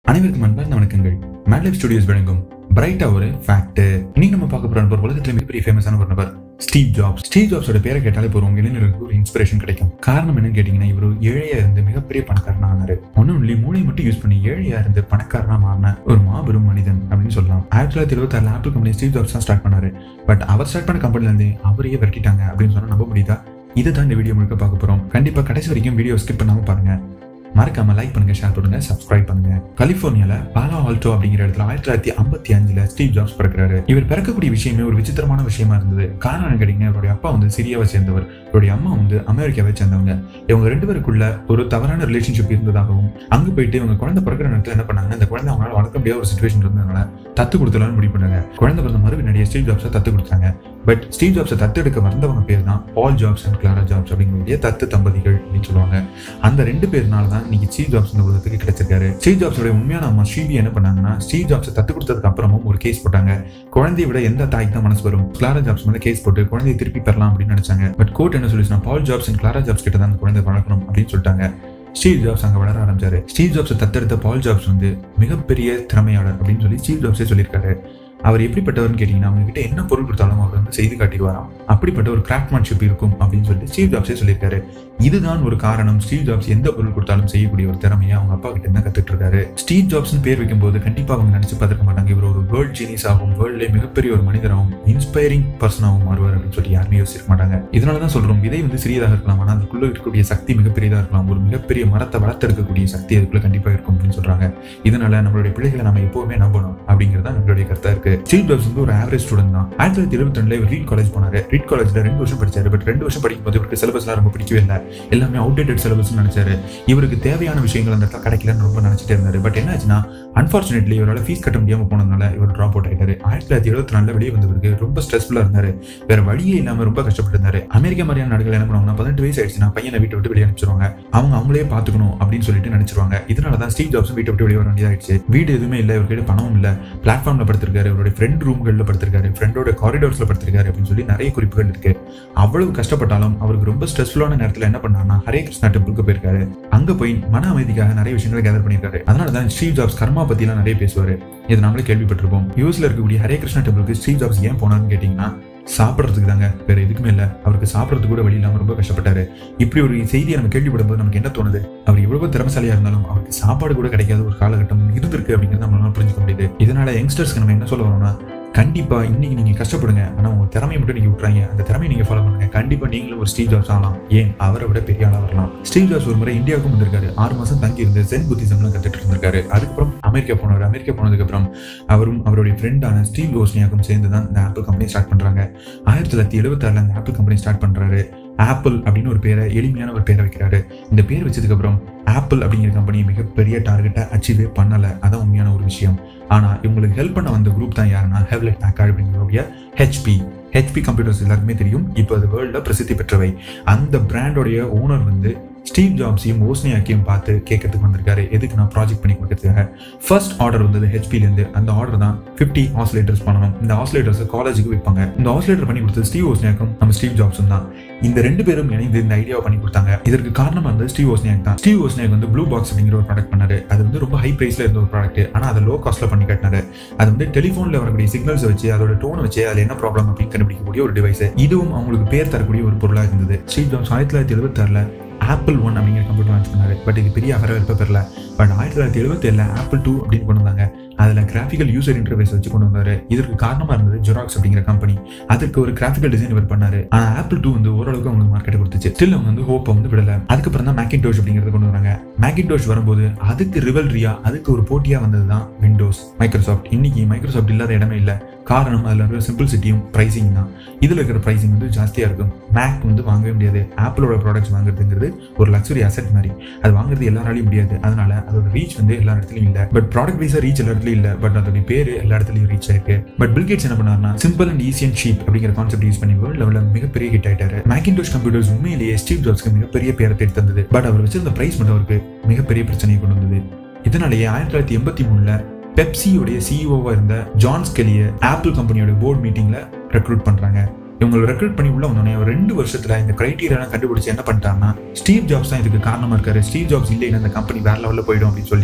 அனைவருக்கும் அன்பார்ந்த வணக்கங்கள் மேட்லைஃப் ஸ்டுடியோஸ் வழங்கும் பிரைட்டா ஒரு ஃபேக்ட் இன்னைக்கு நம்ம பார்க்க போற நபர் உலகத்துல மிகப்பெரிய ஃபேமஸான ஒரு நபர் ஸ்டீவ் ஜாப்ஸ் ஸ்டீவ் ஜாப்ஸோட பேரை கேட்டாலே போறோம் உங்க இளைஞர்களுக்கு ஒரு இன்ஸ்பிரேஷன் கிடைக்கும் காரணம் என்னன்னு கேட்டீங்கன்னா இவர் ஏழையா இருந்து மிகப்பெரிய பணக்காரனா ஆனாரு ஒன்னும் இல்லை மூளை மட்டும் யூஸ் பண்ணி ஏழையா இருந்து பணக்காரனா மாறின ஒரு மாபெரும் மனிதன் அப்படின்னு சொல்லலாம் ஆயிரத்தி தொள்ளாயிரத்தி இருபத்தி ஆறு ஆப்பிள் கம்பெனி ஸ்டீவ் ஜாப்ஸ் தான் ஸ்டார்ட் பண்ணாரு பட் அவர் ஸ்டார்ட் பண்ண கம்பெனில இருந்து அவரையே விரட்டிட்டாங்க அப்படின்னு சொன்னா நம்ப முடியுதா இதை தான் இந்த வீடியோ முழுக்க பார்க்க போறோம் கண்டிப்பா கடைசி வரைக்கும் வீடியோ ஸ்கிப் பண்ணாம பாருங்க மறக்காம லைக் பண்ணுங்க ஷேர் பண்ணுங்க சப்ஸ்கிரைப் பண்ணுங்க கலிபோர்னியால பாலா ஆல்டோ அப்படிங்கிற இடத்துல ஆயிரத்தி தொள்ளாயிரத்தி ஐம்பத்தி அஞ்சுல ஸ்டீவ் ஜாப்ஸ் பிறக்கிறாரு இவர் பிறக்கக்கூடிய விஷயமே ஒரு விசித்திரமான விஷயமா இருந்தது காரணம் என்ன கேட்டீங்கன்னா இவருடைய அப்பா வந்து சிரியாவை சேர்ந்தவர் இவருடைய அம்மா வந்து அமெரிக்காவை சேர்ந்தவங்க இவங்க ரெண்டு பேருக்குள்ள ஒரு தவறான ரிலேஷன்ஷிப் இருந்ததாகவும் அங்க போயிட்டு இவங்க குழந்தை பிறக்கிற நேரத்தில் என்ன பண்ணாங்கன்னா இந்த குழந்தை அவங்களால வளர்க்க முடியாத ஒரு சுச்சுவேஷன் இருந்ததுனால தத்து கொடுத்துலாம்னு முடிவு பண்ணாங்க குழந்தை பிறந்த மறுபின்னாடியே ஸ்டீவ் ஜாப்ஸை தத்து கொடுத்தாங்க பட் ஸ்டீவ் ஜாப்ஸை தத்தெடுக்க வந்தவங்க பேர் தான் Paul Jobs and Clara Jobs அப்படிங்கக்கூடிய தத்து தம்பதிகள் அப்படின்னு சொல்லுவாங்க அந்த ரெண்டு பேர்னால தான் இன்னைக்கு ஸ்டீவ் ஜாப்ஸ் இந்த உலகத்துக்கு கிடைச்சிருக்காரு ஸ்டீவ் ஜாப்ஸோட உண்மையான அம்மா ஸ்ரீவி என்ன பண்ணாங்கன்னா ஸ்டீவ் ஜாப்ஸை தத்து கொடுத்ததுக்கு அப்புறமும் ஒரு கேஸ் போட்டாங்க குழந்தையை விட எந்த தாய்க்கு தான் மனசு வரும் கிளாரா ஜாப்ஸ் மேலே கேஸ் போட்டு குழந்தையை திருப்பி பெறலாம் அப்படின்னு நினைச்சாங்க பட் கோர்ட் என்ன சொல்லிச்சுன்னா Paul Jobs and Clara Jobs கிட்ட தான் அந்த குழந்தை வளர்க்கணும் அப்படின்னு சொல்லிட்டாங்க ஸ்டீவ் ஜாப்ஸ் அங்கே வளர ஆரம்பிச்சாரு ஸ்டீவ் ஜாப்ஸை தத்தெடுத்த பால் ஜாப்ஸ் வந்து மிகப்பெரிய திறமையாளர் அப்படின்னு சொல்லி ஸ்டீவ் ஜாப்ஸே சொல்லியிருக்காரு அவர் எப்படிப்பட்டவர்னு கேட்டீங்கன்னா அவங்க கிட்ட என்ன பொருள் கொடுத்தாலும் அவர் வந்து செய்து காட்டிடுவாராம் அப்படிப்பட்ட ஒரு கிராஃப்ட்மேன்ஷிப் இருக்கும் அப்படின்னு சொல்லி ஸ்டீவ் ஜாப்ஸே சொல்லியிருக்காரு இதுதான் ஒரு காரணம் ஸ்டீவ் ஜாப்ஸ் எந்த பொருள் கொடுத்தாலும் செய்யக்கூடிய ஒரு திறமையை அவங்க அப்பா கிட்ட என்ன கத்துட்டு இருக்காரு ஸ்டீவ் ஜாப்ஸ்னு பேர் வைக்கும்போது கண்டிப்பா அவங்க நினைச்சு பார்த்துக்க மாட்டாங்க இவர் ஒரு வேர்ல்ட் ஜீனியஸ் ஆகும் வேர்ல்ட்லேயே மிகப்பெரிய ஒரு மனிதராகவும் இன்ஸ்பைரிங் பர்சனாகவும் மாறுவார் அப்படின்னு சொல்லி யாருமே யோசிக்க மாட்டாங்க இதனால தான் சொல்றோம் விதை வந்து சிறியதாக இருக்கலாம் ஆனால் அதுக்குள்ள இருக்கக்கூடிய சக்தி மிகப்பெரியதாக இருக்கலாம் ஒரு மிகப்பெரிய மரத்தை வளர்த்தெடுக்கக்கூடிய சக்தி அதுக்குள்ள கண்டிப்பா இருக்கும் அப்படின்னு சொல்றாங்க இதனால நம்மளுடைய பிள்ளைகளை நம்ம எப்பவுமே நம்பணும் அப்படிங்கிறது நம்மளுடைய கருத்தா இருக்கு ஸ்டீவ் ஜாப்ஸ் வந்து ஒரு ஆவரேஜ் ஸ்டூடெண்ட் தான் ஆயிரத்தி தொள்ளாயிரத்தி இருபத்தி ரெண்டுல இவர் ரீட் காலேஜ் போனாரு ரீட் காலேஜ்ல ரெண்டு வருஷம் படிச்சாரு பட் ரெண்டு வருஷம் படிக்கும் போது இவருக்கு சிலபஸ்லாம் ரொம்ப பிடிக்கவே இல்லை எல்லாமே அவுடேட்டட் சிலபஸ் நினைச்சாரு இவருக்கு தேவையான விஷயங்கள் அந்த இடத்துல கிடைக்கலன்னு ரொம்ப நினைச்சிட்டே இருந்தாரு பட் என்னாச்சுன்னா அன்பார்ச்சுனேட்லி இவரால் ஃபீஸ் கட்ட முடியாம போனதுனால இவர் ட்ராப் அவுட் ஆயிட்டாரு ஆயிரத்தி தொள்ளாயிரத்தி எழுபத்தி நாலுல வெளியே வந்தவருக்கு ரொம்ப ஸ்ட்ரெஸ்ஃபுல்லா இருந்தாரு வேற வழியே இல்லாம ரொம்ப கஷ்டப்பட்டு இருந்தாரு அமெரிக்கா மாதிரியான நாடுகள் என்ன பண்ணுவாங்கன்னா பதினெட்டு வயசு ஆயிடுச்சுன்னா பையனை வீட்டை விட்டு வெளியே அனுப்பிச்சிருவாங்க அவங்க அவங்களே பாத்துக்கணும் அப்படின்னு சொல்லிட்டு நினைச்சிருவாங்க இதனால தான் ஸ்டீவ் ஜாப்ஸும் வீட்டை விட்டு வெளியே வர வேண்டியதாயிடுச்சு வீடு எதுவுமே இல்லை இவர்கிட்ட பணமும் இல்லை பிளாட்ஃபார்ம்ல படுத்திருக்காரு இவருடைய ஃப்ரெண்ட் ரூம்களில் படுத்திருக்காரு ஃப்ரெண்டோட காரிடோர்ஸ்ல படுத்திருக்காரு அப்படின்னு சொல்லி நிறைய குறிப்புகள் இருக்கு அவ்வளவு கஷ்டப்பட்டாலும் அவருக்கு ரொம்ப ஸ்ட்ரெஸ்ஃபுல்லான நேரத்தில் என்ன பண்ணாருன்னா ஹரே கிருஷ்ணா டெம்பிளுக்கு போயிருக்காரு அங்க போய் மன அமைதிக்காக நிறைய விஷயங்களை கேதர் பண்ணியிருக்காரு அதனால தான் ஸ்டீவ் ஜாப்ஸ் கர்மா பத்திலாம் நிறைய பேசுவாரு இது நாமளே கேள்விப்பட்டிருப்போம் யூஎஸ்ல இருக்கக்கூடிய ஹரே கிருஷ்ணா டெம்பிளுக்கு ஸ்டீவ் ஜாப்ஸ் ஏன் போனாருன்னு கேட்டீங்கன்னா சாப்பிட்றதுக்கு தாங்க வேற எதுக்குமே இல்லை அவருக்கு சாப்பிட்றதுக்கு கூட வழி இல்லாமல் ரொம்ப கஷ்டப்பட்டாரு இப்படி ஒரு செய்தியை நம்ம கேள்விப்படும் போது நமக்கு என்ன தோணுது அவர் எவ்வளவு திறமசாலியா இருந்தாலும் அவருக்கு சாப்பாடு கூட கிடைக்காத ஒரு காலகட்டம் இருந்திருக்கு அப்படிங்கிறது நம்மளால புரிஞ்சுக்க முடியுது இதனால யங்ஸ்டர்ஸ்க்கு நம்ம என்ன சொல்ல வரோம்னா கண்டிப்பா இன்னைக்கு நீங்க கஷ்டப்படுங்க ஆனா உங்க திறமையை மட்டும் நீங்க விட்டுறாங்க அந்த திறமையை நீங்க ஃபாலோ பண்ணுங்க கண்டிப்பா நீங்களும் ஒரு ஸ்டீவ் ஜாப்ஸ் ஆகலாம் ஏன் அவரை விட பெரிய ஆளா வரலாம் ஸ்டீவ் ஜாப்ஸ் ஒரு முறை இந்தியாவுக்கும் வந்திருக்காரு ஆறு மாசம் தங்கி இருந்து சென் புத்திசம்லாம் கத்துட்டு இருந்திருக்காரு அதுக்கப்புறம் அமெரிக்கா போனார் அமெரிக்கா போனதுக்கு அப்புறம் அவரும் அவருடைய ஃப்ரெண்டான ஸ்டீவ் ஓஸ்னியாக்கும் சேர்ந்து தான் இந்த ஆப்பிள் கம்பெனி ஸ்டார்ட் பண்றாங்க ஆயிரத்தி தொள்ளாயிரத்தி எழுபத்தாறுல இந்த ஆப்பிள் கம்பெனி ஸ்டார்ட் பண்றாரு ஆப்பிள் அப்படின்னு ஒரு பேரை எளிமையான ஒரு பேரை வைக்கிறாரு இந்த பேர் வச்சதுக்கு அப்புறம் ஆப்பிள் அப்படிங்கிற கம்பெனி மிகப்பெரிய டார்கெட்டை அச்சீவே பண்ணல அதான் உண்மையான ஒரு விஷயம் ஆனா இவங்களுக்கு ஹெல்ப் பண்ண வந்த குரூப் தான் யாருன்னா ஹெவ்லெட் பேக்கார்ட் அப்படிங்கிற ஹெச்பி ஹெச்பி கம்ப்யூட்டர்ஸ் எல்லாருக்குமே தெரியும் இப்போ அது வேர்ல்டில் பிரசித்தி பெற்றவை அந்த பிராண்டோடைய ஓனர் வந்து ஸ்டீவ் ஜாப்ஸையும் ஓஸ்னியாக்கையும் பார்த்து கேட்கறதுக்கு வந்திருக்காரு எதுக்கு நான் ப்ராஜெக்ட் பண்ணி கொடுக்கறதுக்காக ஃபர்ஸ்ட் ஆர்டர் வந்தது ஹெச்பிலேருந்து அந்த ஆர்டர் தான் ஃபிஃப்டி ஆசிலேட்டர்ஸ் பண்ணணும் இந்த ஆசிலேட்டர்ஸ் காலேஜுக்கு வைப்பாங்க இந்த ஆசிலேட்டர் பண்ணி கொடுத்தது ஸ்டீவ் ஓஸ்னியாக்கும் நம்ம ஸ்டீவ் ஜாப்ஸும் தான் இந்த ரெண்டு பேரும் இணைந்து இந்த ஐடியாவை பண்ணி கொடுத்தாங்க இதற்கு காரணமா இருந்தது ஸ்டீவ் ஓஸ்னியாக் தான் ஸ்டீவ் ஓஸ்னியாக் வந்து ப்ளூ பாக்ஸ் அப்படிங்கிற ஒரு ப்ராடக்ட் பண்ணாரு அது வந்து ரொம்ப ஹை பிரைஸ்ல இருந்த ஒரு ப்ராடக்ட் ஆனா அதை லோ காஸ்ட்ல பண்ணி கட்டினாரு அது வந்து டெலிஃபோன்ல வரக்கூடிய சிக்னல்ஸ் வச்சு அதோட டோன் வச்சு அதுல என்ன ப்ராப்ளம் அப்படின்னு கண்டுபிடிக்கக்கூடிய ஒரு டிவைஸ் இதுவும் அவங்களுக்கு பேர் தரக்கூடிய ஒரு பொருளாக இருந்தது ஸ்டீவ் ஜாப்ஸ் ஆயிரத்தி தொள்ளாயிரத்தி எழுபத்தாறுல ஆப்பிள் ஒன் அப்படிங்கிற கம்ப்யூட்டர் லான்ச் பண்ணாரு பட் இது பெரிய வரவேற்பை பெறல பட் ஆயிரத்தி தொள்ளாயிரத்தி எழுபத்தி ஏழுல ஆப்பிள் டூ அப்படின்னு கொண்டு வந்தாங்க அதில் கிராஃபிக்கல் யூசர் இன்டர்ஃபேஸ் வச்சு கொண்டு வந்தாரு இதற்கு காரணமா இருந்தது ஜெராக்ஸ் அப்படிங்கிற கம்பெனி அதுக்கு ஒரு கிராஃபிக்கல் டிசைன் இவர் பண்ணாரு ஆனா ஆப்பிள் டூ வந்து ஓரளவுக்கு அவங்களுக்கு மார்க்கெட் கொடுத்துச்சு ஸ்டில் அவங்க வந்து ஹோப்பை வந்து விடல அதுக்கப்புறம் தான் மேக்கின்டோஷ் அப்படிங்கிறது கொண்டு வராங்க மேக்கின்டோஷ் வரும்போது அதுக்கு ரிவல்ரியா அதுக்கு ஒரு போட்டியா வந்தது தான் விண்டோஸ் மைக்ரோசாஃப்ட் இன்னைக்கு மைக்ரோசாஃப்ட் இல்லாத இடமே இல்லை காரணம் அதில் இருக்கிற சிம்பிள்சிட்டியும் ப்ரைசிங் தான் இதில் இருக்கிற ப்ரைசிங் வந்து ஜாஸ்தியாக இருக்கும் மேக் வந்து வாங்கவே முடியாது ஆப்பிளோட ப்ராடக்ட்ஸ் வாங்குறதுங்கிறது ஒரு லக்ஸுரி அசெட் மாதிரி அது வாங்குறது எல்லாராலையும் முடியாது அதனால அதோட ரீச் வந்து எல்லா இடத்துலையும் இல்லை பட் ப்ராடக்ட் வைஸாக ரீச் எல்லா இடத்துலையும் இல்லை பட் அதோட பேர் எல்லா இடத்துலையும் ரீச் ஆயிருக்கு பட் பில்கேட்ஸ் என்ன பண்ணாருன்னா simple and easy and cheap அப்படிங்கிற கான்செப்ட் யூஸ் பண்ணி வேர்ல்ட் லெவலில் மிகப்பெரிய ஹிட் ஆயிட்டாரு மேக்கின்டோஷ் கம்ப்யூட்டர்ஸ் உண்மையிலேயே ஸ்டீவ் ஜாப்ஸ்க்கு மிகப்பெரிய பேரை தேடி தந்தது பட் அவர் வச்சிருந்த பிரைஸ் மட்டும் அவருக்கு மிகப்பெரிய பிரச்சனையை கொண்டு வந்தது இதனாலேயே ஆயிரத்தி தொள்ளாயிரத்தி எண்பத்தி மூணுல பெப்சியோடைய சிஇஓவா இருந்த ஜான் ஸ்கெலிய ஆப்பிள் கம்பெனியோட போர்டு மீட்டிங்ல ரெக்ரூட் பண்றாங்க இவங்களை ரெக்ரூட் பண்ணி உள்ள வந்தோடனே ஒரு ரெண்டு வருஷத்துல இந்த கிரைட்டீரியா கண்டுபிடிச்சு என்ன பண்ணிட்டாங்கன்னா ஸ்டீவ் ஜாப்ஸ் தான் இதுக்கு காரணமா இருக்காரு ஸ்டீவ் ஜாப்ஸ் இல்லைன்னா இந்த கம்பெனி வேற லெவலில் போயிடும் அப்படின்னு சொல்லி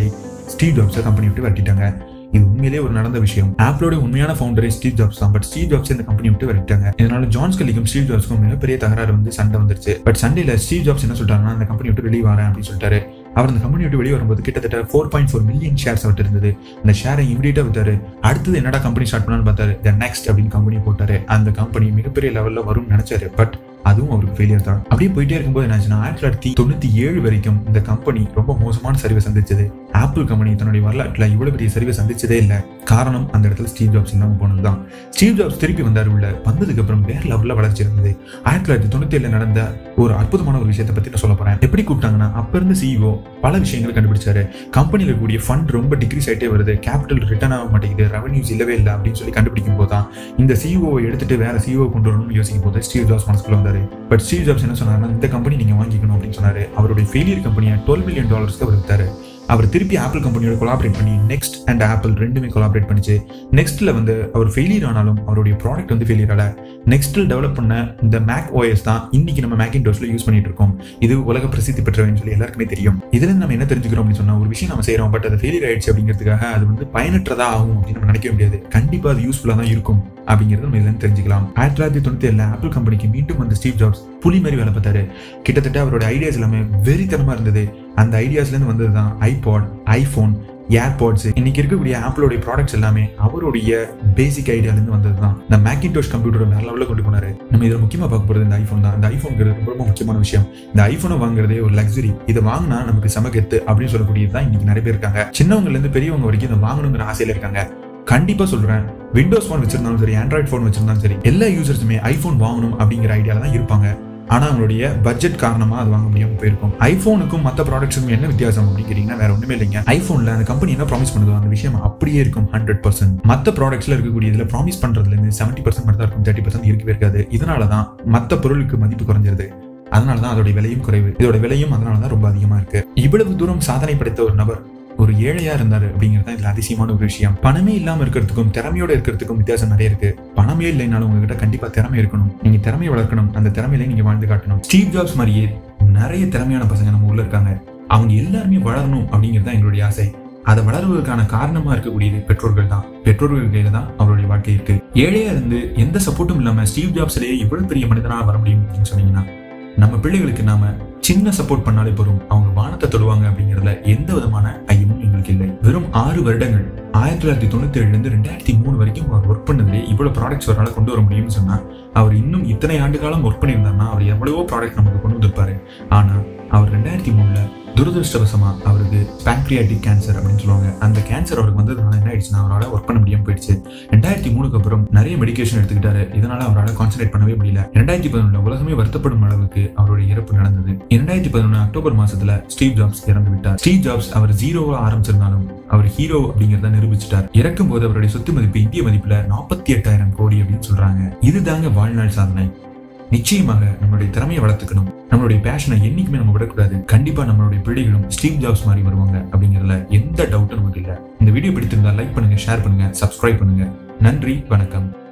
ஸ்டீவ் ஜாப்ஸை கம்பெனி விட்டு விரட்டிட்டாங்க இது உண்மையிலேயே ஒரு நடந்த விஷயம் ஆப்பிளோட உண்மையான ஃபவுண்டரே ஸ்டீவ் ஜாப்ஸ் தான் பட் ஸ்டீவ் ஜாப்ஸ் இந்த கம்பெனி விட்டு விரட்டாங்க இதனால ஜான்ஸ் கலிக்கும் ஸ்டீவ் ஜாப்ஸ்க்கும் மிகப்பெரிய தகராறு வந்து சண்டை வந்துருச்சு பட் சண்டேல ஸ்டீவ் ஜாப்ஸ் என்ன சொல்லிட்டாங்கன்னா அந்த கம்பெனி விட்டு வெளியே வரேன் அப்படின்னு சொல்லிட்டாரு அவர் அந்த கம்பெனி விட்டு வெளியே வரும்போது கிட்டத்தட்ட four point four million shares அவர்கிட்ட இருந்தது அந்த ஷேரை இமீடியட்டா வித்தாரு அடுத்தது என்னடா கம்பெனி ஸ்டார்ட் பண்ணலான்னு பார்த்தாரு த நெக்ஸ்ட் அப்படின்னு கம்பெனி போட்டாரு அந்த கம்பெனி மிகப்பெரிய லெவல்ல வரும்னு நினைச்சாரு பட் அதுவும் அவருக்கு ஃபெயிலியர் தான் அப்படியே போயிட்டே இருக்கும்போது என்னாச்சுன்னா ஆயிரத்தி தொள்ளாயிரத்தி தொண்ணூத்தி ஏழு வரைக்கும் இந்த கம்பெனி ரொம்ப மோசமான சரிவை சந்திச்சது ஆப்பிள் கம்பெனி தன்னுடைய வரலாற்றுல இவ்வளவு பெரிய சரிவை சந்திச்சதே இல்லை காரணம் அந்த இடத்துல ஸ்டீவ் ஜாப்ஸ் இல்லாம போனதுதான் ஸ்டீவ் ஜாப்ஸ் திருப்பி வந்தார் உள்ள வந்ததுக்கு அப்புறம் வேற லெவல்ல வளர்ச்சி இருந்தது ஆயிரத்தி தொள்ளாயிரத்தி தொண்ணூத்தி ஏழுல நடந்த ஒரு அற்புதமான ஒரு விஷயத்தை பத்தி நான் சொல்ல போறேன் எப்படி கூப்பிட்டாங்கன்னா அப்ப இருந்து சிஇஓ பல விஷயங்களை கண்டுபிடிச்சாரு கம்பெனியில் இருக்கக்கூடிய ஃபண்ட் ரொம்ப டிக்ரீஸ் ஆயிட்டே வருது கேபிட்டல் ரிட்டர்ன் ஆக மாட்டேங்குது ரெவன்யூஸ் இல்லவே இல்லை அப்படின்னு சொல்லி கண்டுபிடிக்கும் போது தான் இந்த சிஇஓ எடுத்துட்டு வேற சிஇஓ கொண்டு வரணும்னு யோசிக்கும் போது ஸ்டீவ் ஜாப்ஸ் மனசுக்குள்ள வந்தாரு பட் ஸ்டீவ் ஜாப்ஸ் என்ன சொன்னாருன்னா இந்த கம்பெனி நீங்க வாங்கிக்கணும் அப்படின்னு சொன்னாரு அவருடைய ஃபெயிலியர் கம்பெனியை டுவெல் மில்லியன் டாலர்ஸ்க்கு அவர் வித்தாரு அவர் திருப்பி ஆப்பிள் கம்பெனியோட கொலாபரேட் பண்ணி நெக்ஸ்ட் அண்ட் ஆப்பிள் ரெண்டுமே கொலாபரேட் பண்ணிச்சு நெக்ஸ்ட்ல வந்து அவர் ஃபெயிலியர் ஆனாலும் அவருடைய ப்ராடக்ட் வந்து ஃபெயிலியர் ஆல நெக்ஸ்ட்டில் டெவலப் பண்ண இந்த மேக் ஓஎஸ் தான் இன்னைக்கு நம்ம மேக்கின்டோஸ்ல யூஸ் பண்ணிட்டு இருக்கோம் இது உலக பிரசித்தி பெற்றவன்னு சொல்லி எல்லாருக்குமே தெரியும் இதுல இருந்து நம்ம என்ன தெரிஞ்சுக்கிறோம் அப்படின்னு சொன்னா ஒரு விஷயம் நம்ம செய்யறோம் பட் அது ஃபெயிலியர் ஆயிடுச்சு அப்படிங்கிறதுக்காக அது வந்து பயனற்றதா ஆகும் அப்படின்னு நம்ம நினைக்க முடியாது கண்டிப்பா அது யூஸ்ஃபுல்லா தான் இருக்கும் அப்படிங்கிறது நம்ம இதுல இருந்து தெரிஞ்சுக்கலாம் ஆயிரத்தி தொள்ளாயிரத்தி தொண்ணூத்தி ஏழுல ஆப்பிள் கம்பெனிக்கு மீண்டும் வந்து ஸ்டீவ் ஜாப்ஸ் புலி மாதிரி வேலை பார்த்தாரு கிட்டத்தட்ட அவரோட ஐடியாஸ் எல்லாமே வெறித்தனமா இருந்தது அந்த ஐடியாஸ்ல இருந்து வந்தது தான் ஐபாட் ஐபோன் ஏர்பாட்ஸ் இன்னைக்கு இருக்கக்கூடிய ஆப்பிளோட ப்ராடக்ட்ஸ் எல்லாமே அவருடைய பேசிக் ஐடியாலேருந்து வந்தது தான் இந்த மேக்கின்டோஷ் கம்ப்யூட்டர் வேற லெவலில் கொண்டு போனாரு நம்ம இதில் முக்கியமாக பார்க்க போகிறது இந்த ஐஃபோன் தான் இந்த ஐஃபோனுங்கிறது ரொம்ப ரொம்ப முக்கியமான விஷயம் இந்த ஐஃபோனை வாங்குறதே ஒரு லக்ஸுரி இதை வாங்கினா நமக்கு சமகெத்து அப்படின்னு சொல்லக்கூடியது தான் இன்னைக்கு நிறைய பேர் இருக்காங்க சின்னவங்கல இருந்து பெரியவங்க வரைக்கும் இதை வாங்கணுங்கிற ஆசையில இருக்காங்க கண்டிப்பா சொல்றேன் விண்டோஸ் ஃபோன் வச்சிருந்தாலும் சரி ஆண்ட்ராய்ட் ஃபோன் வச்சிருந்தாலும் சரி எல்லா யூசர்ஸுமே ஐஃபோன் வாங்கணும் அப்படிங்கிற ஐடியால தான் இருப்பாங்க ஆனா அவங்களுடைய பட்ஜெட் காரணமா அது வாங்க முடியாம போயிருக்கும் ஐபோனுக்கும் மற்ற ப்ராடக்ட்ஸுக்கும் என்ன வித்தியாசம் அப்படின்னு கேட்டீங்கன்னா வேற ஒண்ணுமே இல்லைங்க ஐபோன்ல அந்த கம்பெனி என்ன ப்ராமிஸ் பண்ணுதோ அந்த விஷயம் அப்படியே இருக்கும் ஹண்ட்ரட் பர்சன்ட் மற்ற ப்ராடக்ட்ஸ்ல இருக்கக்கூடிய இதுல ப்ராமிஸ் பண்றதுல இருந்து செவன்டி பர்சன்ட் மட்டும் தான் இருக்கும் தேர்ட்டி பர்சன்ட் இருக்கவே இருக்காது இதனால தான் மற்ற பொருளுக்கு மதிப்பு குறைஞ்சிருது அதனால தான் அதோட விலையும் குறைவு இதோட விலையும் அதனால தான் ரொம்ப அதிகமா இருக்கு இவ்வளவு தூரம் சாதனை படைத்த ஒரு நபர் ஒரு ஏழையா இருந்தாரு அப்படிங்கிறது தான் இதுல அதிசயமான ஒரு விஷயம் பணமே இல்லாம இருக்கிறதுக்கும் திறமையோட இருக்கிறதுக்கும் வித்தியாசம் நிறைய இருக்கு பணமே இல்லைனாலும் உங்ககிட்ட கண்டிப்பா திறமை இருக்கணும் நீங்க திறமையை வளர்க்கணும் அந்த திறமையில நீங்க வாழ்ந்து காட்டணும் ஸ்டீவ் ஜாப்ஸ் மாதிரியே நிறைய திறமையான பசங்க நம்ம ஊர்ல இருக்காங்க அவங்க எல்லாருமே வளரணும் அப்படிங்கிறது தான் எங்களுடைய ஆசை அதை வளருவதற்கான காரணமா இருக்கக்கூடியது பெற்றோர்கள் தான் பெற்றோர்கள் கையில தான் அவருடைய வாழ்க்கை இருக்கு ஏழையா இருந்து எந்த சப்போர்ட்டும் இல்லாம ஸ்டீவ் ஜாப்ஸ்லயே இவ்வளவு பெரிய மனிதனா வர முடியும் அப்படின்னு சொன்னீங்கன்னா நம்ம பிள்ளைகளுக்கு நாம சின்ன சப்போர்ட் பண்ணாலே போதும் அவங்க வானத்தை தொடுவாங்க அப்படிங்கறதுல எந்த விதமான ஐயமும் எங்களுக்கு இல்லை வெறும் ஆறு வருடங்கள் ஆயிரத்தி தொள்ளாயிரத்தி தொண்ணூத்தி ஏழுல இருந்து ரெண்டாயிரத்தி மூணு வரைக்கும் அவர் ஒர்க் பண்ணதுலேயே இவ்வளவு ப்ராடக்ட்ஸ் அவரால் கொண்டு வர முடியும்னு சொன்னா அவர் இன்னும் இத்தனை ஆண்டு காலம் ஒர்க் பண்ணியிருந்தாருன்னா அவர் எவ்வளவோ ப்ராடக்ட் நமக்கு கொண்டு வந்திருப்பாரு ஆனா அவர் ரெண்டாயிரத்தி மூணுல துரதிருஷ்டவசமா அவருக்கு பேங்க்ரியாட்டிக் கேன்சர் அப்படின்னு சொல்லுவாங்க அந்த கேன்சர் அவருக்கு வந்ததுனால என்ன ஆயிடுச்சுன்னா அவரால் ஒர்க் பண்ண முடியாம போயிடுச்சு ரெண்டாயிரத்தி மூணுக்கு அப்புறம் நிறைய மெடிகேஷன் எடுத்துக்கிட்டாரு இதனால அவரால் கான்சென்ட்ரேட் பண்ணவே முடியல ரெண்டாயிரத்தி பதினொன்றுல உலகமே வருத்தப்படும் அளவுக்கு அவருடைய இறப்பு நடந்தது இரண்டாயிரத்தி பதினொன்று அக்டோபர் மாசத்துல ஸ்டீவ் ஜாப்ஸ் இறந்து விட்டார் ஸ்டீவ் ஜாப்ஸ் அவர் ஜீரோவா ஆரம்பிச்சிருந்தாலும் அவர் ஹீரோ அப்படிங்கறத நிரூபிச்சிட்டார் இறக்கும் போது அவருடைய சொத்து மதிப்பு இந்திய மதிப்புல நாற்பத்தி எட்டாயிரம் கோடி அப்படின்னு சொல்றாங்க இதுதாங்க வாழ்நாள் சாதனை நிச்சயமாக நம்மளுடைய திறமையை வளர்த்துக்கணும் நம்மளுடைய பேஷனை என்னைக்குமே நம்ம விடக்கூடாது கண்டிப்பா நம்மளுடைய பிள்ளைகளும் ஸ்டீவ் ஜாப்ஸ் மாதிரி வருவாங்க அப்படிங்கறதுல எந்த டவுட்டும் நமக்கு இல்ல இந்த வீடியோ பிடித்திருந்தா லைக் பண்ணுங்க ஷேர் பண்ணுங்க சப்ஸ்கிரைப் பண்ணுங்க நன்றி வணக்கம்